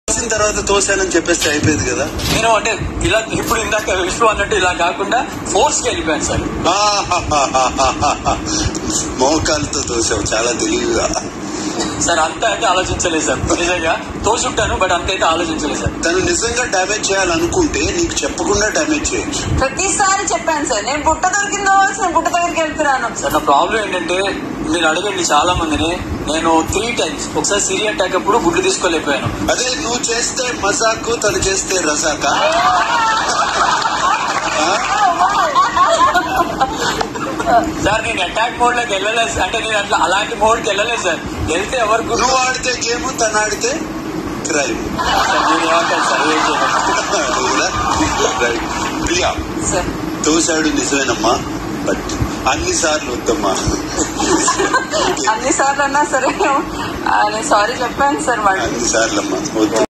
తోసిన తర్వాత తోసానని చెప్పేస్తే అయిపోయింది కదా నేను అంటే ఇలా ఇప్పుడు ఇందాక విశ్వ అన్నట్టు ఇలా కాకుండా ఫోర్స్ కి వెళ్ళిపోయాను సార్ ఆహాహాహాహా. మోకాలతో తోసావు చాలా తెలివిగా సార్ అంత అయితే ఆలోచించలేదు సార్ నిజంగా తోచుంటాను బట్ అంత అయితే ఆలోచించలేదు సార్ తను నిజంగా డ్యామేజ్ చేయాలనుకుంటే నీకు చెప్పకుండా డ్యామేజ్ చేయొచ్చు ప్రతిసారి చెప్పాను సార్ నేను బుట్ట దొరికిందో నేను బుట్ట దగ్గరికి వెళ్తున్నాను సార్ నా ప్రాబ్లం ఏంటంటే మీరు అడగండి చాలా మందిని నేను త్రీ టైమ్స్ ఒకసారి సిరి అటాక్ అప్పుడు గుడ్లు తీసుకోలేకపోయాను అదే నువ్వు చేస్తే మజాకు తను చేస్తే రజాకా ఆ? సార్ నేను అటాక్ మోడ్ లోకి వెళ్ళలేదు సార్. అంటే నేను అట్లా అలాంటి మోడ్ కి వెళ్ళలేదు సార్ వెళ్తే ఎవరు గుడ్లు నువ్వు ఆడితే గేమ్ తను ఆడితే క్రైమ్ సార్, మీరు ఏమంటారు సార్ ఏం చేయలేదు ప్రియా సార్ తోసాడు నిజమేనమ్మా బట్ అన్ని సార్లు వద్దమ్మా అన్ని సార్లు అన్నా సరే ఆ, నేను సారీ చెప్పాను సార్ వాళ్ళు అన్ని సార్లు అమ్మా వద్దు